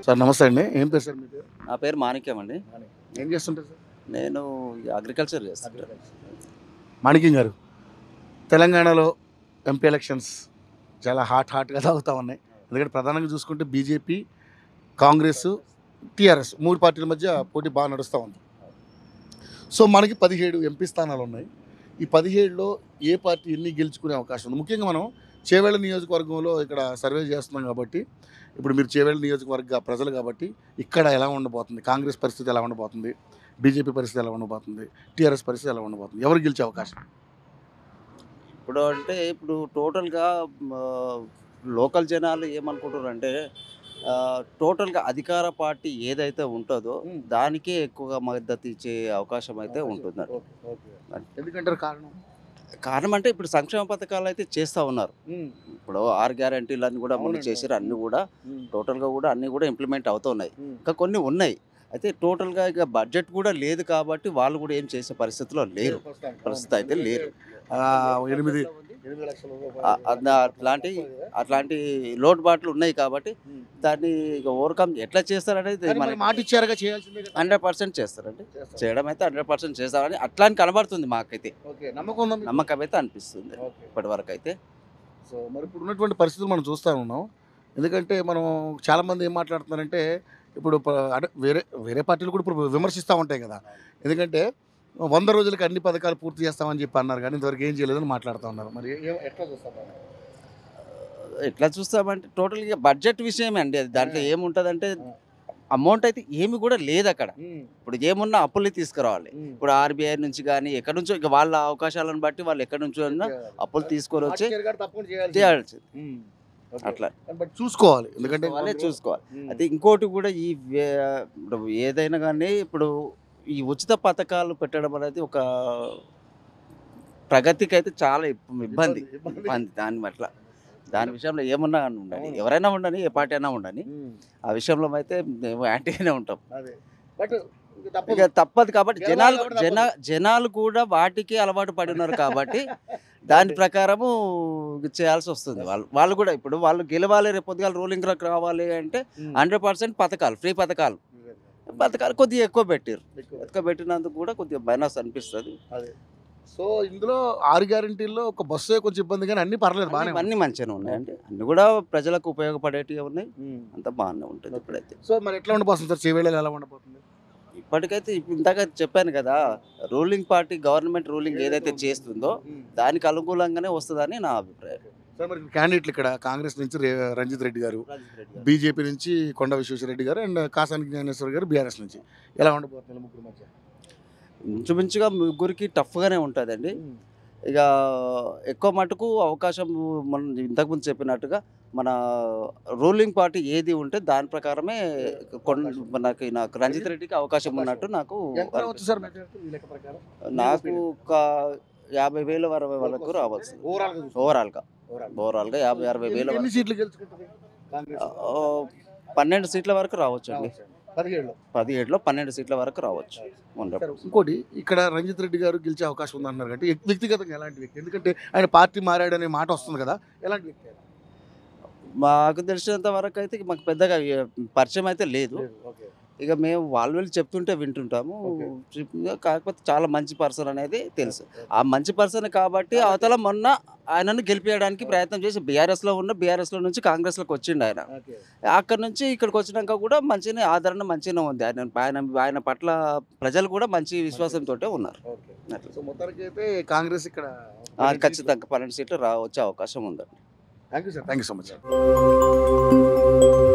Sir నమస్తే అండి ఏం పేరు సార్ మీ పేరు నా పేరు మాణిక్యం అండి ఏం చేస్తుంటారు సార్ నేను అగ్రికల్చర్ చేస్తాను మాణిక్యం గారు తెలంగాణలో ఎంపీ ఎలక్షన్స్ చాలా హాట్ హాట్గా సాగుతూ ఉన్నాయి ఎందుకంటే ప్రధానంగా చూసుకుంటే బీజేపీ కాంగ్రెస్ టీఆర్ఎస్ మూడు పార్టీల మధ్య పోటీ బాగా నడుస్తూ ఉంది సో మనకి పదిహేడు ఎంపీ స్థానాలు ఉన్నాయి ఈ పదిహేడులో ఏ పార్టీ ఎన్ని గెలుచుకునే అవకాశం ఉంది ముఖ్యంగా మనం చేవేళ్ళ నియోజకవర్గంలో ఇక్కడ సర్వే చేస్తున్నాం కాబట్టి ఇప్పుడు మీరు చేవేళ్ళ నియోజకవర్గ ప్రజలు కాబట్టి ఇక్కడ ఎలా ఉండబోతుంది కాంగ్రెస్ పరిస్థితి ఎలా ఉండబోతుంది బీజేపీ పరిస్థితి ఎలా ఉండబోతుంది టీఆర్ఎస్ పరిస్థితి ఎలా ఉండబోతుంది ఎవరు గెలిచే అవకాశం ఇప్పుడు అంటే ఇప్పుడు టోటల్గా లోకల్ జనాలు ఏమనుకుంటారు అంటే టోటల్గా అధికార పార్టీ ఏదైతే ఉంటుందో దానికే ఎక్కువగా మద్దతు ఇచ్చే అవకాశం అయితే ఉంటుంది ఎందుకంటారు కారణం కారణం అంటే ఇప్పుడు సంక్షేమ పథకాలు అయితే చేస్తూ ఉన్నారు ఇప్పుడు ఆరు గ్యారంటీలు అన్ని కూడా ముందు అవునండి. చేసారు అన్ని కూడా టోటల్గా కూడా అన్ని కూడా ఇంప్లిమెంట్ అవుతున్నాయి ఇంకా కొన్ని ఉన్నాయి అయితే టోటల్గా ఇక బడ్జెట్ కూడా లేదు కాబట్టి వాళ్ళు కూడా ఏం చేసే పరిస్థితిలో లేరు ప్రస్తుతం అయితే లేరు ఆ, ఎనిమిది ఆ- అద- అట్లాంటి అట్లాంటి లోటుబాట్లు ఉన్నాయి కాబట్టి దాన్ని ఇక ఓవర్కమ్ ఎట్లా చేస్తారనేది కానీ మరి మాట ఇచ్చారుగా చేయాల్సిందే కదా. హండ్రెడ్ పర్సెంట్ చేస్తారండి చేస్తారు. చేయడం అయితే హండ్రెడ్ పర్సెంట్ చేస్తారని అట్లా అని కనబడుతుంది మాకైతే ఓకే నమ్మకం ఉందా మీకు? నమ్మకం అయితే అనిపిస్తుంది ఓకే. ఇప్పటి వరకు అయితే సో మరి ఇప్పుడు ఉన్నటువంటి పరిస్థితులు మనం చూస్తూ ఉన్నాం ఎందుకంటే మనం చాలామంది ఏం మాట్లాడుతున్నారంటే ఇప్పుడు ప- అంటే వేరే వేరే పార్టీలు కూడా ఇప్పుడు విమర్శిస్తూ ఉంటాయి కదా ఎందుకంటే వంద రోజులకి అన్ని పథకాలు పూర్తి చేస్తామని చెప్పి అన్నారు కానీ ఇంతవరకు ఏం చేయలేదని మాట్లాడుతూ ఉన్నారు మరి ఏ- ఎట్లా చూస్తారు ఎట్లా చూస్తామంటే టోటల్గా బడ్జెట్ విషయమే అండి అది దాంట్లో ఏముంటుందంటే అమౌంట్ అయితే ఏమి కూడా లేదు అక్కడ ఇప్పుడు ఏమున్నా అప్పులు తీసుకురావాలి ఇప్పుడు ఆర్బీఐ నుంచి కానీ ఎక్కడి నుంచో ఇక వాళ్ళ అవకాశాలను బట్టి వాళ్ళు ఎక్కడి నుంచో అయినా అప్పులు తీసుకొని వచ్చి చేయాల్సింది అట్లా బట్ చూసుకోవాలి ఎందుకంటే వాళ్ళే చూసుకోవాలి అయితే ఇంకోటి కూడా ఈ వే- ఇప్పుడు ఏదైనా కానీ ఇప్పుడు ఈ ఉచిత పథకాలు పెట్టడం అనేది ఒక ప్రగతికి అయితే చాలా ఇబ్బ- ఇబ్బంది ఇబ్బంది దాని పట్ల దాని విషయంలో ఏమన్నా కానీ ఉండని అవును. ఎవరైనా ఉండని ఏ పార్టీ అయినా ఉండని ఆ విషయంలో అయితే మేము యాంటీగానే ఉంటాం అదే బట్ ఇక తప్పదు కాబట్టి గెలవాలి జనాలు కాబట్టి జన జనాలు కూడా వాటికి అలవాటు పడి ఉన్నారు కాబట్టి దాని ప్రకారము చేయాల్సి వస్తుంది వాళ్ళు వాళ్ళు కూడా ఇప్పుడు వాళ్ళు గెలవాలి రేపు పొద్దుగాల రూలింగ్ రావాలి అంటే హండ్రెడ్ పర్సెంట్ పథకాలు ఫ్రీ పథకాలు పథకాలు కొద్దిగా ఎక్కువ పెట్టారు ఎక్కువ పెట్టినందుకు కూడా కొద్దిగా మైనస్ అనిపిస్తుంది సో ఇందులో ఆరు గ్యారంటీల్లో ఒక బస్సు కొంచెం ఇబ్బంది కానీ అన్ని పర్లేదు బాగానే అన్ని మంచిగానే ఉన్నాయండి అన్ని కూడా ప్రజలకు ఉపయోగపడేటివి ఉన్నాయి ఉంది. అంత బాగానే ఉంటుంది ఇప్పుడైతే సో మరి ఎట్లా ఉండబోతుంది సార్ చేవేళ ఎలా ఉండబోతుంది ఇప్పటికైతే ఇప్పుడు ఇందాక చెప్పాను కదా రూలింగ్ పార్టీ గవర్నమెంట్ రూలింగ్ ఏదైతే చేస్తుందో దానికి అనుకూలంగానే వస్తుందని నా అభిప్రాయం సార్ మరి క్యాండిడేట్లు ఇక్కడ కాంగ్రెస్ నుంచి రే- రంజిత్ రెడ్డి గారు బీజేపీ నుంచి కొండ విశ్వేశ్వరరెడ్డి గారు అండ్ కాసాని జ్ఞానేశ్వర్ గారు బీఆర్ఎస్ నుంచి ఎలా ఉండబోతుంది వీళ్ళ ముగ్గురు మధ్య ఇంచుమించుగా ముగ్గురికి టఫ్గానే ఉంటుందండి ఇక ఎక్కువ మటుకు అవకాశం మనం ఇంతకుముందు చెప్పినట్టుగా మన రూలింగ్ పార్టీ ఏది ఉంటే దాని ప్రకారమే కొన్ మనకి నాకు రంజిత్ రెడ్డికి అవకాశం ఉన్నట్టు నాకు ఎంత రావచ్చు సార్ మెజారిటీ ఈ లెక్క ప్రకారం నాకు ఒక యాభై వేల అరవై వరకు రావచ్చు ఓవరాల్ గా చూస్తే. ఓవరాల్గా ఓవరాల్. ఓవరాల్గా యాభై అరవై వేల ఎన్ని- ఎన్ని వరకు సీట్లు గెలుచుకుంటుంది కాంగ్రెస్ ఆ, పన్నెండు సీట్ల వరకు రావచ్చు అండి రావచ్చు. పదిహేడులో పదిహేడులో పన్నెండు సీట్ల వరకు రావచ్చు హండ్రెడ్ సార్, ఇంకోటి ఇక్కడ రంజిత్ రెడ్డి గారు గెలిచే అవకాశం ఉంది అంటున్నారు అంటే వ్యక్తిగతంగా ఎలాంటి వ్యక్తి ఎందుకంటే ఆయన పార్టీ మారాడనే మాట వస్తుంది కదా ఎలాంటి వ్యక్తి ఆయన? మాకు తెలిసినంత వరకు అయితే మాకు పెద్దగా ఏ- పరిచయం అయితే లేదు ఓకే. ఇక మేము వాళ్ళు వెళ్ళి చెప్తుంటే వింటుంటాము Okay. చెప్- కాకపోతే చాలా మంచి పర్సన్ అనేది తెలుసు ఆ మంచి పర్సన్ కాబట్టి అవతల మొన్న ఆయనను గెలిపించడానికి ప్రయత్నం చేసి బీఆర్ఎస్ లో ఉన్న బీఆర్ఎస్ లో నుంచి కాంగ్రెస్ లోకి వచ్చిండు ఆయన ఓకే. అక్కడ నుంచి ఇక్కడికి వచ్చినాక కూడా మంచిగా ఆదరణ మంచిగా ఉంది ఆయన ఆయన ఆయన పట్ల ప్రజలు కూడా మంచి విశ్వాసంతో ఉన్నారు ఓకే. అట్లా. సో మొత్తానికి అయితే కాంగ్రెస్ ఇక్కడ ఆ, ఖచ్చితంగా పన్నెండు సీట్లు రా వచ్చే అవకాశం ఉందండి thank you sir thank you so much